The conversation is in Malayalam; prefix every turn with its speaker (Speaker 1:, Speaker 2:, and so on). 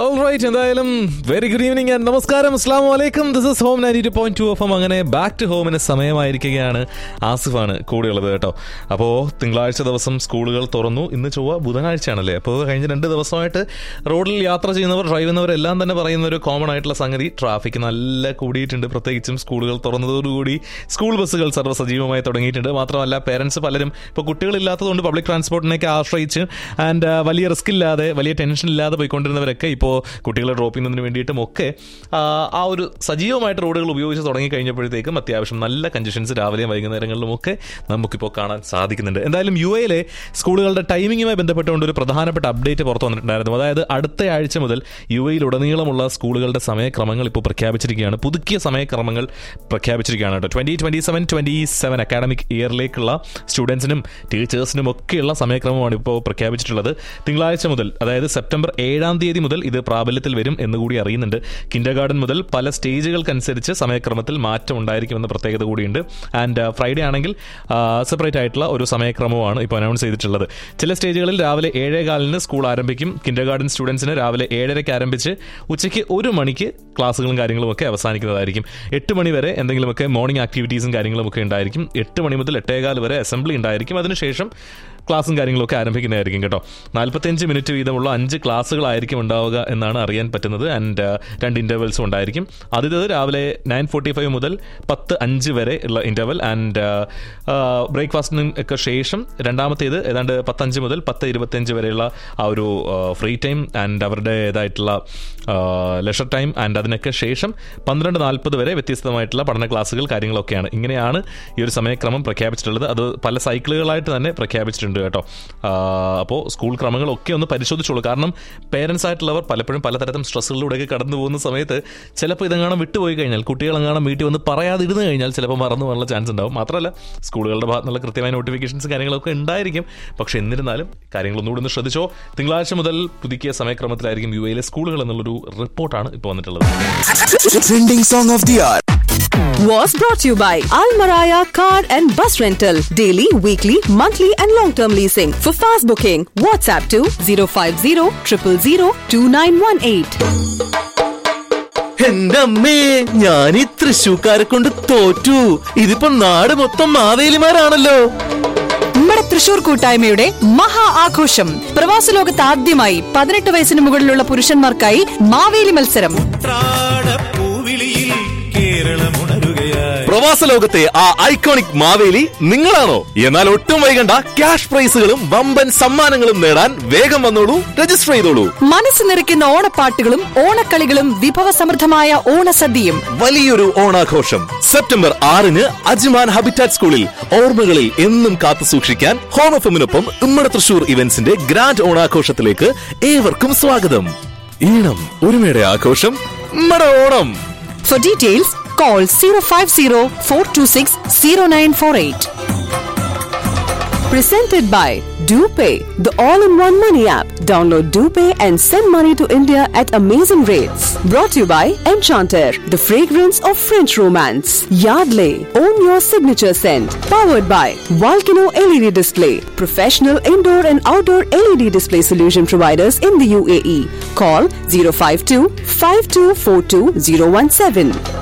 Speaker 1: റൈറ്റ് എന്തായാലും വെരി ഗുഡ് ഈവനിങ് ആൻഡ് നമസ്കാരം അസ്ലാം വലൈക്കും this is home ninety two point two F M അങ്ങനെ ബാക്ക് ടു ഹോമിന് സമയമായിരിക്കുകയാണ് ആസിഫാണ് കൂടെയുള്ളത് കേട്ടോ അപ്പോൾ തിങ്കളാഴ്ച ദിവസം സ്കൂളുകൾ തുറന്നു ഇന്ന് ചൊവ്വ ബുധനാഴ്ചയാണല്ലേ അപ്പോൾ കഴിഞ്ഞ രണ്ട് ദിവസമായിട്ട് റോഡിൽ യാത്ര ചെയ്യുന്നവർ ഡ്രൈവ് ചെയ്യുന്നവരെല്ലാം തന്നെ പറയുന്ന ഒരു കോമൺ ആയിട്ടുള്ള സംഗതി ട്രാഫിക് നല്ല കൂടിയിട്ടുണ്ട് പ്രത്യേകിച്ചും സ്കൂളുകൾ തുറന്നതോടുകൂടി സ്കൂൾ ബസ്സുകൾ സർവ്വസജീവമായി തുടങ്ങിയിട്ടുണ്ട് മാത്രമല്ല പേരൻസ് പലരും ഇപ്പോൾ കുട്ടികളില്ലാത്തതുകൊണ്ട് പബ്ലിക് ട്രാൻസ്പോർട്ടിനെയൊക്കെ ആശ്രയിച്ച് ആൻഡ് വലിയ റിസ്ക് ഇല്ലാതെ വലിയ ടെൻഷൻ ഇല്ലാതെ പോയിക്കൊണ്ടിരുന്നവരൊക്കെ ഇപ്പോൾ കുട്ടികളെ ഡ്രോപ്പ് ചെയ്യുന്നതിന് വേണ്ടിയിട്ടും ഒക്കെ ആ, ആ ഒരു സജീവമായിട്ട് റോഡുകൾ ഉപയോഗിച്ച് തുടങ്ങി കഴിഞ്ഞപ്പോഴത്തേക്കും അത്യാവശ്യം നല്ല കഞ്ചഷൻസ് രാവിലെയും വൈകുന്നേരങ്ങളിലും ഒക്കെ നമുക്കിപ്പോൾ കാണാൻ സാധിക്കുന്നുണ്ട് എന്തായാലും യു എയിലെ സ്കൂളുകളുടെ ടൈമിങ്ങുമായി ബന്ധപ്പെട്ടുകൊണ്ട് ഒരു പ്രധാനപ്പെട്ട അപ്ഡേറ്റ് പുറത്തു വന്നിട്ടുണ്ടായിരുന്നു അതായത് അടുത്ത ആഴ്ച മുതൽ യു എയിലുടനീളമുള്ള സ്കൂളുകളുടെ സമയക്രമങ്ങൾ ഇപ്പോൾ പ്രഖ്യാപിച്ചിരിക്കുകയാണ് പുതുക്കിയ സമയക്രമങ്ങൾ പ്രഖ്യാപിച്ചിരിക്കുകയാണ് കേട്ടോ twenty twenty seven twenty seven academic ഇയറിലേക്കുള്ള സ്റ്റുഡൻസിനും ടീച്ചേഴ്സിനും ഒക്കെയുള്ള സമയക്രമമാണ് ഇപ്പോൾ പ്രഖ്യാപിച്ചിട്ടുള്ളത് തിങ്കളാഴ്ച മുതൽ അതായത് സെപ്റ്റംബർ ഏഴാം തീയതി മുതൽ ഇത് പ്രാബല്യത്തിൽ വരും എന്ന് കൂടി അറിയുന്നുണ്ട് കിൻഡർ ഗാർഡൻ മുതൽ പല സ്റ്റേജുകൾക്കനുസരിച്ച് സമയക്രമത്തിൽ മാറ്റം ഉണ്ടായിരിക്കുമെന്ന പ്രത്യേകത കൂടിയുണ്ട് ആൻഡ് ഫ്രൈഡേ ആണെങ്കിൽ സെപ്പറേറ്റ് ആയിട്ടുള്ള ഒരു സമയക്രമമാണ് ഇപ്പോൾ അനൗൺസ് ചെയ്തിട്ടുള്ളത് ചില സ്റ്റേജുകളിൽ രാവിലെ ഏഴേകാലിന് സ്കൂൾ ആരംഭിക്കും കിൻഡർ ഗാർഡൻ സ്റ്റുഡൻസിന് രാവിലെ ഏഴരയ്ക്ക് ആരംഭിച്ച് ഉച്ചയ്ക്ക് ഒരു മണിക്ക് ക്ലാസ്സുകളും കാര്യങ്ങളും ഒക്കെ അവസാനിക്കുന്നതായിരിക്കും എട്ട് മണി വരെ എന്തെങ്കിലുമൊക്കെ മോർണിംഗ് ആക്ടിവിറ്റീസും കാര്യങ്ങളും ഒക്കെ ഉണ്ടായിരിക്കും എട്ട് മണി മുതൽ എട്ടേകാൽ വരെ അസംബ്ലി ഉണ്ടായിരിക്കും അതിനുശേഷം ക്ലാസ്സും കാര്യങ്ങളൊക്കെ ആരംഭിക്കുന്നതായിരിക്കും കേട്ടോ നാൽപ്പത്തിയഞ്ച് മിനിറ്റ് വീതമുള്ള അഞ്ച് ക്ലാസ്സുകളായിരിക്കും ഉണ്ടാവുക എന്നാണ് അറിയാൻ പറ്റുന്നത് ആൻഡ് രണ്ട് ഇന്റർവെൽസും ഉണ്ടായിരിക്കും ആദ്യത്തേത് രാവിലെ നയൻ ഫോർട്ടി ഫൈവ് മുതൽ പത്ത് അഞ്ച് വരെ ഉള്ള ഇന്റർവെൽ ആൻഡ് ബ്രേക്ക്ഫാസ്റ്റിനും ഒക്കെ ശേഷം രണ്ടാമത്തേത് ഏതാണ്ട് പത്തഞ്ച് മുതൽ പത്ത് ഇരുപത്തിയഞ്ച് വരെയുള്ള ആ ഒരു ഫ്രീ ടൈം ആൻഡ് അവരുടേതായിട്ടുള്ള ലെഷർ ടൈം ആൻഡ് അതിനൊക്കെ ശേഷം പന്ത്രണ്ട് നാൽപ്പത് വരെ വ്യത്യസ്തമായിട്ടുള്ള പഠന ക്ലാസ്സുകൾ കാര്യങ്ങളൊക്കെയാണ് ഇങ്ങനെയാണ് ഈ ഒരു സമയക്രമം പ്രഖ്യാപിച്ചിട്ടുള്ളത് അത് പല സൈക്കിളുകളായിട്ട് തന്നെ പ്രഖ്യാപിച്ചിട്ടുണ്ട് കേട്ടോ അപ്പോൾ സ്കൂൾ ക്രമങ്ങളൊക്കെ ഒന്ന് പരിശോധിച്ചോളൂ കാരണം പേരൻസ് ആയിട്ടുള്ളവർ പലപ്പോഴും പലതരത്തിലും സ്ട്രെസ്സുകളിലൂടെയൊക്കെ കടന്നു പോകുന്ന സമയത്ത് ചിലപ്പോൾ ഇതെങ്ങാനും വിട്ടുപോയി കഴിഞ്ഞാൽ കുട്ടികൾ എങ്ങാനും വീട്ടിൽ വന്ന് പറയാതിരുന്നു കഴിഞ്ഞാൽ ചിലപ്പോൾ മറന്നു പോകാനുള്ള ചാൻസ് ഉണ്ടാവും മാത്രമല്ല സ്കൂളുകളുടെ ഭാഗത്ത് നിന്നുള്ള കൃത്യമായ നോട്ടിഫിക്കേഷൻസ് കാര്യങ്ങളൊക്കെ ഉണ്ടായിരിക്കും പക്ഷെ എന്നിരുന്നാലും കാര്യങ്ങളൊന്നുകൂടി ഒന്ന് ശ്രദ്ധിച്ചോ തിങ്കളാഴ്ച മുതൽ പുതുക്കിയ സമയക്രമത്തിലായിരിക്കും യു എയിലെ സ്കൂളുകൾ എന്നുള്ളൊരു റിപ്പോർട്ടാണ് ഇപ്പോൾ വന്നിട്ടുള്ളത്
Speaker 2: Trending song of the hour.
Speaker 3: was brought to you by Al Maraya Car and Bus Rental. Daily, weekly, monthly, and long term leasing. For fast booking, WhatsApp to 050 000 2918.
Speaker 4: എന്റെ അമ്മേ ഞാൻ ഈ തൃശ്ശൂക്കാരെ കൊണ്ട് തോറ്റു ഇതിപ്പോ നാട് മൊത്തം മാവേലിമാരാണല്ലോ
Speaker 3: നമ്മുടെ തൃശൂർ കൂട്ടായ്മയുടെ മഹാ ആഘോഷം പ്രവാസ ലോകത്ത് ആദ്യമായി പതിനെട്ട് വയസ്സിന് മുകളിലുള്ള പുരുഷന്മാർക്കായി മാവേലി മത്സരം
Speaker 5: പൂവിളിയിൽ കേരളമുണരുകയായി
Speaker 4: പ്രവാസ ലോകത്തെ ആ ഐക്കോണിക് മാവേലി നിങ്ങളാണോ എന്നാൽ ഒട്ടും വൈകണ്ട ക്യാഷ് പ്രൈസുകളും വമ്പൻ സമ്മാനങ്ങളും നേടാൻ വേഗം വന്നോളൂ രജിസ്റ്റർ ചെയ്തോളൂ
Speaker 3: മനസ്സ് നിറയ്ക്കുന്ന ഓണപ്പാട്ടുകളും ഓണക്കളികളും വിഭവസമൃദ്ധമായ ഓണസദ്യയും
Speaker 4: വലിയൊരു ഓണാഘോഷം സെപ്റ്റംബർ ആറിന് അജ്മാൻ ഹബിറ്റാറ്റ് സ്കൂളിൽ ഓർമ്മകളിൽ എന്നും കാത്തു സൂക്ഷിക്കാൻ ഹോം എഫിനൊപ്പം ഉമ്മട തൃശൂർ ഇവന്റ്സിന്റെ ഗ്രാൻഡ് ഓണാഘോഷത്തിലേക്ക് ഏവർക്കും സ്വാഗതം ഈണം ഒരുമയുടെ ആഘോഷം ഉമ്മടെ Onam
Speaker 3: For details, call 050 426 0948. Presented by DuPay, the all-in-one money app. Download DuPay and send money to India at amazing rates. Brought to you by Enchanter, the fragrance of French romance. Yardley, own your signature scent. Powered by Volcano LED Display, professional indoor and outdoor LED display solution providers in the UAE. Call 052 5242 017.